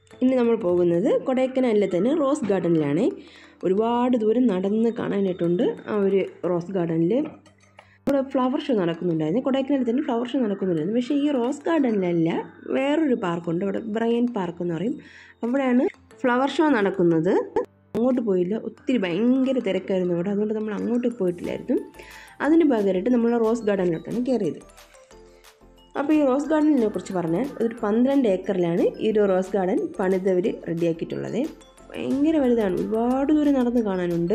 ഇനി നമ്മൾ പോകുന്നത് കൊടൈക്കനാലിലെ തന്നെ റോസ് ഗാർഡനിലാണ് ഒരുപാട് ദൂരം നടന്ന് കാണാനായിട്ടുണ്ട് ആ ഒരു റോസ് ഗാർഡനിൽ ഇവിടെ ഫ്ലവർ ഷോ നടക്കുന്നുണ്ടായിരുന്നു കൊടൈക്കനാലിൽ തന്നെ ഫ്ലവർ ഷോ നടക്കുന്നുണ്ടായിരുന്നു പക്ഷേ ഈ റോസ് ഗാർഡനിലല്ല വേറൊരു പാർക്കുണ്ട് ഇവിടെ ബ്രയൻ പാർക്ക് എന്ന് പറയും അവിടെയാണ് ഫ്ലവർ ഷോ നടക്കുന്നത് അങ്ങോട്ട് പോയില്ല ഒത്തിരി ഭയങ്കര തിരക്കായിരുന്നു അവിടെ അതുകൊണ്ട് നമ്മൾ അങ്ങോട്ട് പോയിട്ടില്ലായിരുന്നു അതിന് പകരമായിട്ട് നമ്മൾ റോസ് ഗാർഡനിലോട്ടാണ് കയറിയത് അപ്പോൾ ഈ റോസ് ഗാർഡനിനെ കുറിച്ച് പറഞ്ഞാൽ ഒരു പന്ത്രണ്ട് ഏക്കറിലാണ് ഈ ഒരു റോസ് ഗാർഡൻ പണിതവർ റെഡിയാക്കിയിട്ടുള്ളത് ഭയങ്കര വലുതാണ് ഒരുപാട് ദൂരം നടന്ന് കാണാനുണ്ട്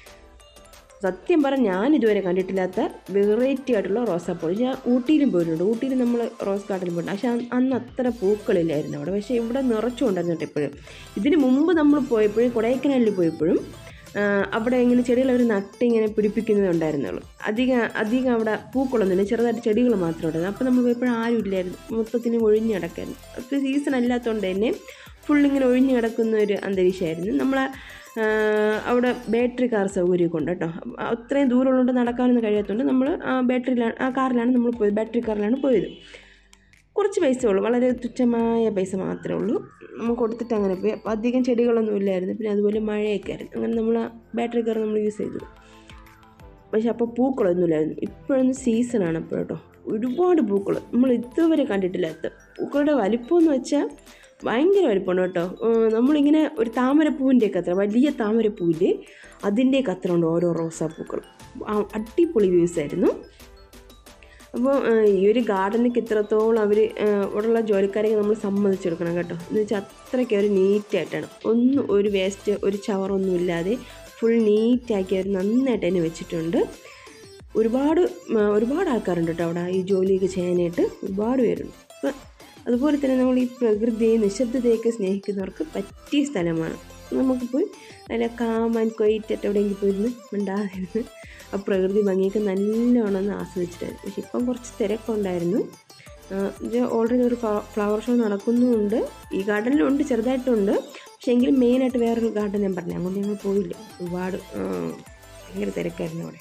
സത്യം പറഞ്ഞാൽ ഞാൻ ഇതുവരെ കണ്ടിട്ടില്ലാത്ത വെറൈറ്റി ആയിട്ടുള്ള റോസാപ്പൂ ഞാൻ ഊട്ടിയിലും പോയിട്ടുണ്ട് ഊട്ടിയിൽ നമ്മൾ റോസ് ഗാർഡനിൽ പോയിട്ടുണ്ട് പക്ഷേ അന്ന് അന്ന് അത്ര പൂക്കളില്ലായിരുന്നു അവിടെ പക്ഷേ ഇവിടെ നിറച്ചുകൊണ്ടായിരുന്നു കേട്ടോ ഇപ്പോഴും ഇതിന് മുമ്പ് നമ്മൾ പോയപ്പോഴും കൊടൈക്കനാലിൽ പോയപ്പോഴും ആ, അവിടെ ഇങ്ങനെ ചെടികൾ അവർ നട്ട് ഇങ്ങനെ പിടിപ്പിക്കുന്നതേ ഉണ്ടായിരുന്നുള്ളൂ അധികം അധികം അവിടെ പൂക്കളൊന്നുമില്ല ചെറുതായിട്ട് ചെടികൾ മാത്രമേ ഉണ്ടായിരുന്നു അപ്പോൾ നമ്മൾ പോയപ്പോഴും ആരും ഇല്ലായിരുന്നു മൊത്തത്തിന് ഒഴിഞ്ഞ് കിടക്കായിരുന്നു അപ്പോൾ സീസൺ അല്ലാത്തതുകൊണ്ട് തന്നെ ഫുൾ ഇങ്ങനെ ഒഴിഞ്ഞ് കിടക്കുന്ന ഒരു അന്തരീക്ഷമായിരുന്നു നമ്മൾ അവിടെ ബാറ്ററി കാർ സൗകര്യമൊക്കെ ഉണ്ട് കേട്ടോ അപ്പൊ അത്രയും ദൂരമുള്ളതുകൊണ്ട് നടക്കാനൊന്നും കഴിയാത്തതുകൊണ്ട് നമ്മൾ ആ ബാറ്ററിയിലാണ് ആ കാറിലാണ് നമ്മൾ പോയത് ബാറ്ററി കാറിലാണ് പോയത് കുറച്ച് പൈസ ഉള്ളൂ വളരെ തുച്ഛമായ പൈസ മാത്രമേ ഉള്ളൂ നമ്മൾ കൊടുത്തിട്ട് അങ്ങനെ പോയി അപ്പോൾ അധികം ചെടികളൊന്നും ഇല്ലായിരുന്നു പിന്നെ അതുപോലെ മഴയൊക്കെ ആയിരുന്നു അങ്ങനെ നമ്മൾ ആ ബാറ്ററി കാർ നമ്മൾ യൂസ് ചെയ്തു പക്ഷെ അപ്പോൾ പൂക്കളൊന്നുമില്ലായിരുന്നു ഇപ്പോഴൊന്നും സീസണാണ് അപ്പോൾ കേട്ടോ ഒരുപാട് പൂക്കൾ നമ്മൾ ഇതുവരെ കണ്ടിട്ടില്ലാത്ത പൂക്കളുടെ വലിപ്പം എന്ന് വെച്ചാൽ ഭയങ്കര വലിപ്പമാണ് കേട്ടോ ഏഹ് നമ്മളിങ്ങനെ ഒരു താമരപ്പൂവിൻ്റെയൊക്കെ അത്ര വലിയ താമരപ്പൂവിൻ്റെ അതിൻ്റെയൊക്കെ അത്ര ഉണ്ട് ഓരോ റോസാപ്പൂക്കൾ ആ അടിപൊളി വ്യൂസ് ആയിരുന്നു അപ്പോൾ ഈ ഒരു ഗാർഡനൊക്കെ ഇത്രത്തോളം അവർ ഇവിടെയുള്ള ജോലിക്കാരെയൊക്കെ നമ്മൾ സമ്മതിച്ചെടുക്കണം കേട്ടോ എന്ന് വെച്ചാൽ അത്രയ്ക്ക് അവർ നീറ്റായിട്ടാണ് ഒന്നും ഒരു വേസ്റ്റ് ഒരു ചവറൊന്നും ഇല്ലാതെ ഫുൾ നീറ്റാക്കി അവർ നന്നായിട്ട് തന്നെ വെച്ചിട്ടുണ്ട് ഒരുപാട് ഉം, ഒരുപാട് ആൾക്കാരുണ്ട് കേട്ടോ അവിടെ ഈ ജോലിയൊക്കെ ചെയ്യാനായിട്ട് ഒരുപാട് പേരുണ്ട് അപ്പം അതുപോലെ തന്നെ നമ്മൾ ഈ പ്രകൃതിയെ നിശബ്ദതയൊക്കെ സ്നേഹിക്കുന്നവർക്ക് പറ്റിയ സ്ഥലമാണ് നമുക്ക് പോയി നല്ല കാം ആൻഡ് ക്വൈറ്റായിട്ട് എവിടെയെങ്കിലും പോയിരുന്ന് മിണ്ടാതിരുന്ന് ആ പ്രകൃതി ഭംഗിയൊക്കെ നല്ലോണം ഒന്ന് ആസ്വദിച്ചിട്ടായിരുന്നു പക്ഷെ ഇപ്പം കുറച്ച് തിരക്കുണ്ടായിരുന്നു ഓൾറെഡി ഒരു ഫ്ലവർ ഷോ നടക്കുന്നുമുണ്ട് ഈ ഗാർഡനിലുണ്ട് ചെറുതായിട്ടുണ്ട് പക്ഷേ എങ്കിലും മെയിനായിട്ട് വേറൊരു ഗാർഡൻ ഞാൻ പറഞ്ഞു അങ്ങോട്ട് ഞങ്ങൾ പോയില്ല ഒരുപാട് ആ, ഭയങ്കര തിരക്കായിരുന്നു അവിടെയൊക്കെ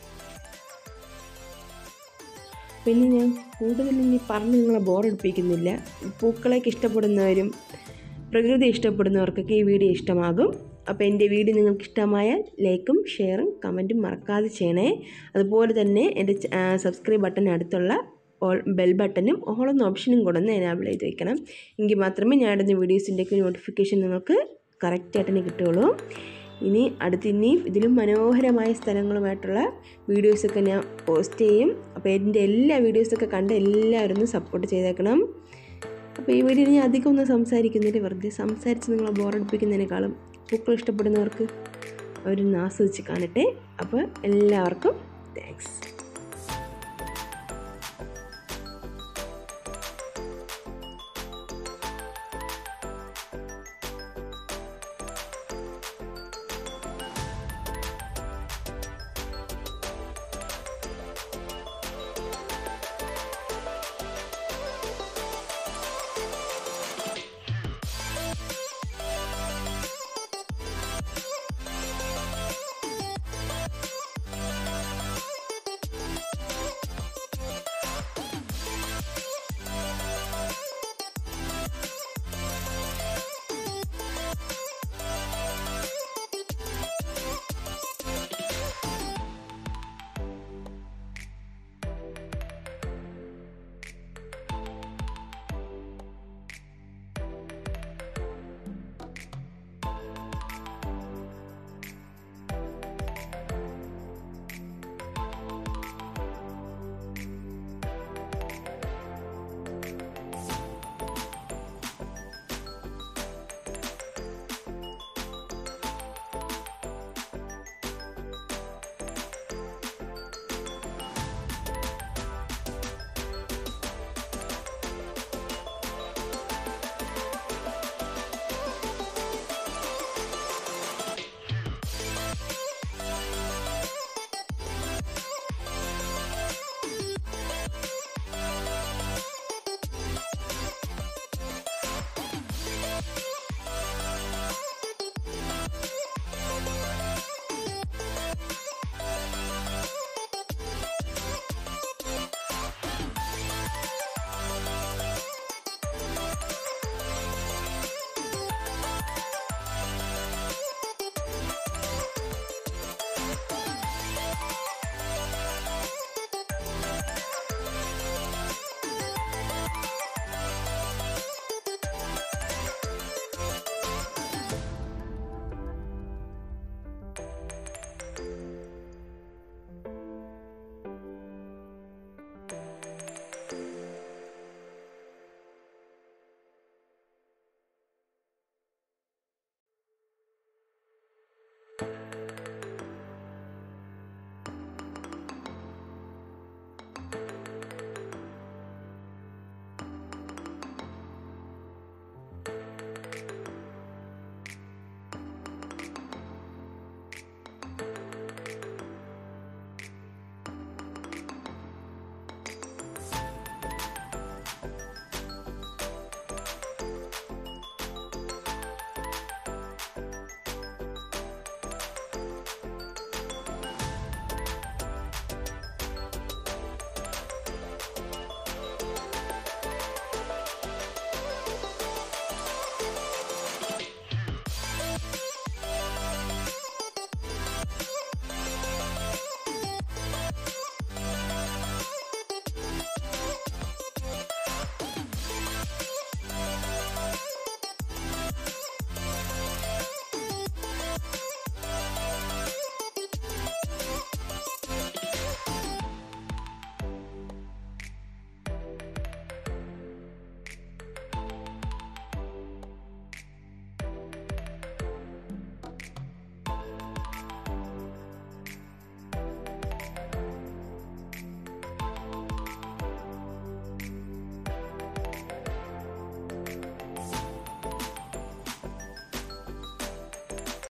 പിന്നെ ഞാൻ കൂടുതൽ ഇനി പറഞ്ഞ് നിങ്ങളെ ബോറടിപ്പിക്കുന്നില്ല പൂക്കളെയൊക്കെ ഇഷ്ടപ്പെടുന്നവരും പ്രകൃതി ഇഷ്ടപ്പെടുന്നവർക്കൊക്കെ ഈ വീഡിയോ ഇഷ്ടമാകും അപ്പോൾ എൻ്റെ വീഡിയോ നിങ്ങൾക്ക് ഇഷ്ടമായാൽ ലൈക്കും ഷെയറും കമൻറ്റും മറക്കാതെ ചെയ്യണേ അതുപോലെ തന്നെ എൻ്റെ സബ്സ്ക്രൈബ് ബട്ടൺ അടുത്തുള്ള ഓൾ ബെൽ ബട്ടനും ഓൾ എന്ന ഓപ്ഷനും കൂടെ ഒന്ന് എനാബിൾ ചെയ്ത് വെക്കണം എങ്കിൽ മാത്രമേ ഞാൻ ഇടുന്ന വീഡിയോസിൻ്റെയൊക്കെ നോട്ടിഫിക്കേഷൻ നിങ്ങൾക്ക് കറക്റ്റായിട്ട് തന്നെ കിട്ടുകയുള്ളൂ ഇനി അടുത്ത് ഇനിയും ഇതിലും മനോഹരമായ സ്ഥലങ്ങളുമായിട്ടുള്ള വീഡിയോസൊക്കെ ഞാൻ പോസ്റ്റ് ചെയ്യും അപ്പോൾ എൻ്റെ എല്ലാ വീഡിയോസൊക്കെ കണ്ട് എല്ലാവരും ഒന്ന് സപ്പോർട്ട് ചെയ്തേക്കണം അപ്പോൾ ഈ വീഡിയോ ഞാൻ അധികം ഒന്നും സംസാരിക്കുന്നില്ല വെറുതെ സംസാരിച്ച് നിങ്ങളെ ബോറടിപ്പിക്കുന്നതിനേക്കാളും പൂക്കൾ ഇഷ്ടപ്പെടുന്നവർക്ക് അവരൊന്ന് ആസ്വദിച്ച് കാണട്ടെ അപ്പോൾ എല്ലാവർക്കും താങ്ക്സ്